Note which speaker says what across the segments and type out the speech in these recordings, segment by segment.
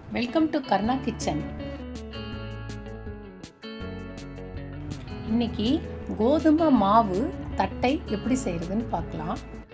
Speaker 1: welcome to Karna kitchen இன்னைக்கு கோதுமை மாவு தட்டை எப்படி செய்யறதுன்னு பார்க்கலாம்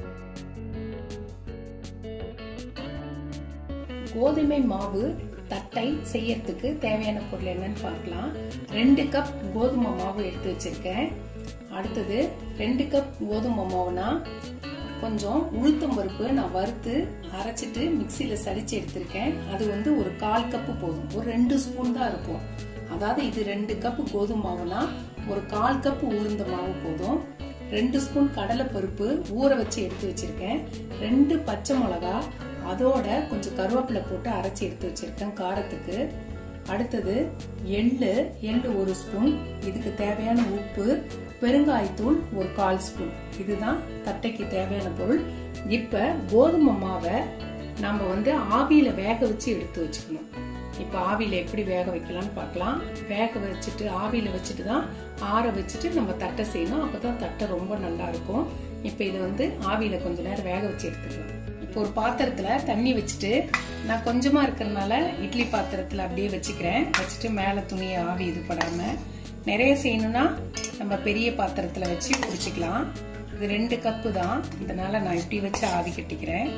Speaker 1: கோதுமை மாவு தட்டை செய்யறதுக்கு தேவையான பொருள் என்னன்னு பார்க்கலாம் ரெண்டு கப் கோதுமை மாவு எடுத்து வச்சிருக்கேன் அடுத்தது ரெண்டு கப் கோதுமை மாவுனா கொஞ்சம் உளுத்தம் பருப்பு நான் வறுத்து அரைச்சிட்டு மிக்சியில் சளிச்சு எடுத்திருக்கேன் அது வந்து ஒரு கால் கப்பு போதும் ஒரு ரெண்டு ஸ்பூன் தான் இருக்கும் அதாவது இது ரெண்டு கப்பு கோதுமை மாவுனா ஒரு கால் கப்பு உளுந்த மாவு போதும் ரெண்டு ஸ்பூன் கடலை பருப்பு ஊற வச்சு எடுத்து வச்சிருக்கேன் ரெண்டு பச்சை மிளகா அதோட கொஞ்சம் கருவேப்பிலை போட்டு அரைச்சி எடுத்து வச்சிருக்கேன் காரத்துக்கு அடுத்தது எள்ளு எள்ளு ஒரு ஸ்பூன் இதுக்கு தேவையான உப்பு பெருங்காயத்தூள் ஒரு கால் ஸ்பூன் இதுதான் தட்டைக்கு தேவையான பொருள் இப்ப கோதுமை மாவை நம்ம வந்து ஆவியில வேக வச்சு எடுத்து வச்சுக்கணும் இப்ப ஆவியில எப்படி வேக வைக்கலாம்னு பார்க்கலாம் வேக வச்சுட்டு ஆவியில வச்சுட்டு தான் ஆற வச்சுட்டு நம்ம தட்டை செய்யணும் அப்பதான் தட்டை ரொம்ப நல்லா இருக்கும் இப்ப இதை வந்து ஆவியில கொஞ்ச நேரம் வேக வச்சு எடுத்துக்கலாம் இப்போ ஒரு பாத்திரத்துல தண்ணி வச்சுட்டு நான் கொஞ்சமா இருக்கிறதுனால இட்லி பாத்திரத்துல அப்படியே வச்சுக்கிறேன் வச்சுட்டு மேல துணியை ஆவி இது படாம நிறைய செய்யணும்னா நம்ம பெரிய பாத்திரத்துல வச்சு குடிச்சிக்கலாம் இது ரெண்டு கப்பு தான் இதனால நான் இப்படி வச்சு ஆவி கட்டிக்கிறேன்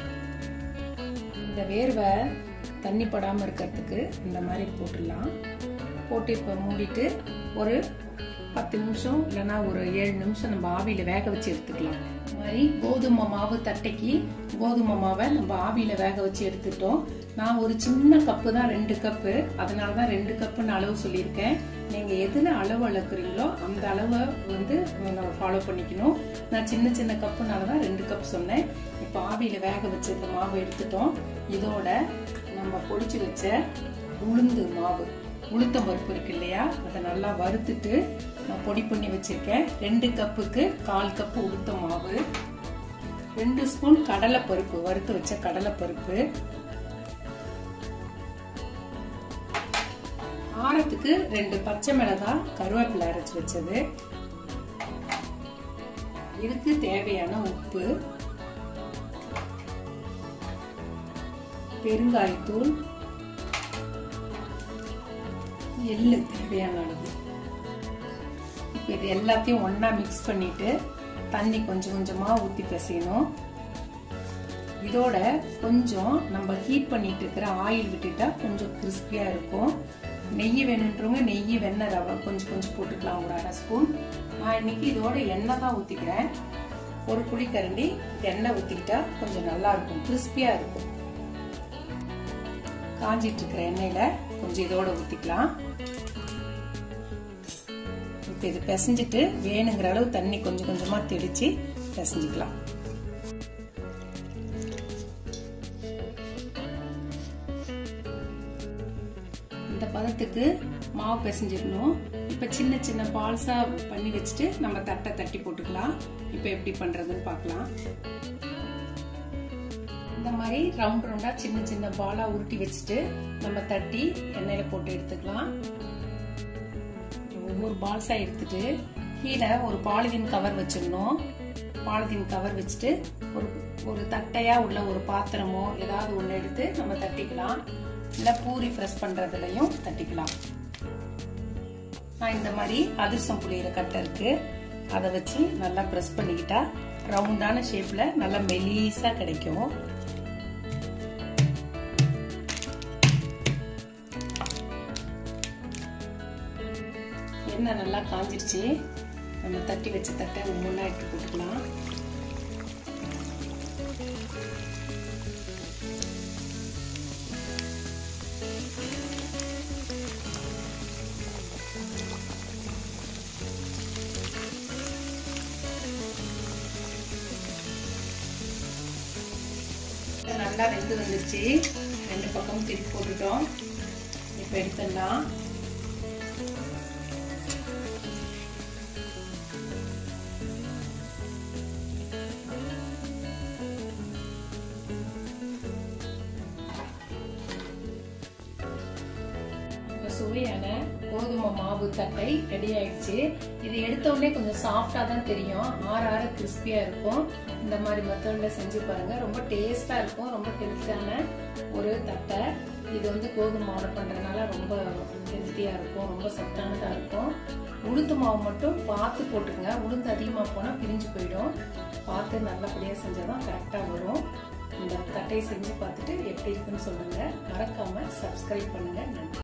Speaker 1: இந்த வேர்வை தண்ணி படாம இருக்கிறதுக்கு இந்த மாதிரி போட்டுடலாம் போட்டு இப்போ மூடிட்டு ஒரு பத்து நிமிஷம் இல்லைன்னா ஒரு ஏழு நிமிஷம் நம்ம ஆவியில வேக வச்சு எடுத்துக்கலாம் இந்த மாதிரி கோதுமை மாவு தட்டைக்கு கோதுமை மாவை நம்ம ஆவியில வேக வச்சு எடுத்துட்டோம் நான் ஒரு சின்ன கப்பு தான் ரெண்டு கப்பு அதனால தான் ரெண்டு கப்புன்னு அளவு சொல்லியிருக்கேன் நீங்க எதுல அளவு அளக்குறீங்களோ அந்த அளவை வந்து நம்ம ஃபாலோ பண்ணிக்கணும் நான் சின்ன சின்ன கப்புனால தான் ரெண்டு கப் சொன்னேன் இப்போ ஆவியில வேக வச்ச இந்த மாவு எடுத்துட்டோம் இதோட நம்ம பொடிச்சு வச்ச உளுந்து மாவு உளுத்தம் பருப்பு இருக்கு இல்லையா அதை நல்லா வறுத்துட்டு நான் பொடி பண்ணி வச்சிருக்கேன் ரெண்டு கப்புக்கு கால் கப்பு உளுத்த மாவு ரெண்டு ஸ்பூன் கடலை பருப்பு வறுத்து வச்ச கடலை பருப்பு காரத்துக்கு ரெண்டு பச்சை மிளகாய் கருவேப்பிலை அரைச்சு வச்சது இதுக்கு தேவையான உப்பு பெருங்காயத்தூள் எள்ளு தேவையான அளவு இப்போ இது எல்லாத்தையும் ஒன்றா மிக்ஸ் பண்ணிட்டு தண்ணி கொஞ்சம் கொஞ்சமாக ஊற்றி பிசையணும் இதோட கொஞ்சம் நம்ம ஹீட் பண்ணிட்டு இருக்கிற ஆயில் விட்டுட்டா கொஞ்சம் கிறிஸ்பியாக இருக்கும் நெய் வேணுன்றவங்க நெய் வெண்ணெய் ரவை கொஞ்சம் கொஞ்சம் போட்டுக்கலாம் ஒரு அரை ஸ்பூன் நான் இன்னைக்கு இதோட எண்ணெய் தான் ஊற்றிக்கிறேன் ஒரு குழிக்கரண்டி எண்ணெய் ஊற்றிக்கிட்டா கொஞ்சம் நல்லா இருக்கும் கிறிஸ்பியாக இருக்கும் காஞ்சிட்டு இருக்கிற எண்ணெயில கொஞ்சம் இதோட ஊற்றிக்கலாம் இப்போ இது பிசைஞ்சிட்டு வேணுங்கிற அளவு தண்ணி கொஞ்சம் கொஞ்சமாக தெளித்து பிசைஞ்சிக்கலாம் இந்த பதத்துக்கு மாவு பிசைஞ்சிடணும் இப்போ சின்ன சின்ன பால்ஸா பண்ணி வச்சுட்டு நம்ம தட்டை தட்டி போட்டுக்கலாம் இப்போ எப்படி பண்றதுன்னு பார்க்கலாம் இந்த மாதிரி ரவுண்ட் ரவுண்டா சின்ன சின்ன பாலா உருட்டி வச்சுட்டு நம்ம தட்டி எண்ணெயில போட்டு எடுத்துக்கலாம் ஒவ்வொரு பால்ஸா எடுத்துட்டு கீழே ஒரு பாலிதீன் கவர் வச்சிடணும் பாலிதீன் கவர் வச்சுட்டு ஒரு ஒரு தட்டையா உள்ள ஒரு பாத்திரமோ ஏதாவது ஒன்று எடுத்து நம்ம தட்டிக்கலாம் இல்லை பூரி ப்ரெஸ் பண்றதுலையும் தட்டிக்கலாம் நான் இந்த மாதிரி அதிர்சம் புளியிற கட்டை இருக்கு அதை வச்சு நல்லா ப்ரெஸ் பண்ணிக்கிட்டா ரவுண்டான ஷேப்ல நல்லா மெலீஸா கிடைக்கும் எண்ணெய் நல்லா காஞ்சிருச்சு நம்ம தட்டி வச்ச தட்டை ஒவ்வொன்றா எடுத்து போட்டுக்கலாம் நல்லா வெந்து வந்துருச்சு ரெண்டு பக்கம் திருப்பி போட்டுட்டோம் இப்போ எடுத்துடலாம் சுவையான கோதுமை மாவு தட்டை ரெடி ஆயிடுச்சு இது எடுத்த உடனே கொஞ்சம் சாஃப்டா தான் தெரியும் ஆற ஆற கிறிஸ்பியா இருக்கும் இந்த மாதிரி மெத்தட்ல செஞ்சு பாருங்க ரொம்ப டேஸ்டா இருக்கும் ரொம்ப ஹெல்த்தியான ஒரு தட்டை இது வந்து கோதுமை மாவில் பண்ணுறதுனால ரொம்ப ஹெல்த்தியாக இருக்கும் ரொம்ப சத்தானதாக இருக்கும் உளுந்து மாவு மட்டும் பார்த்து போட்டுங்க உளுந்து அதிகமாக போனால் பிரிஞ்சு போயிடும் பார்த்து நல்லபடியாக செஞ்சால் தான் கரெக்டாக வரும் இந்த தட்டையை செஞ்சு பார்த்துட்டு எப்படி இருக்குன்னு சொல்லுங்கள் மறக்காமல் சப்ஸ்கிரைப் பண்ணுங்கள் நன்றி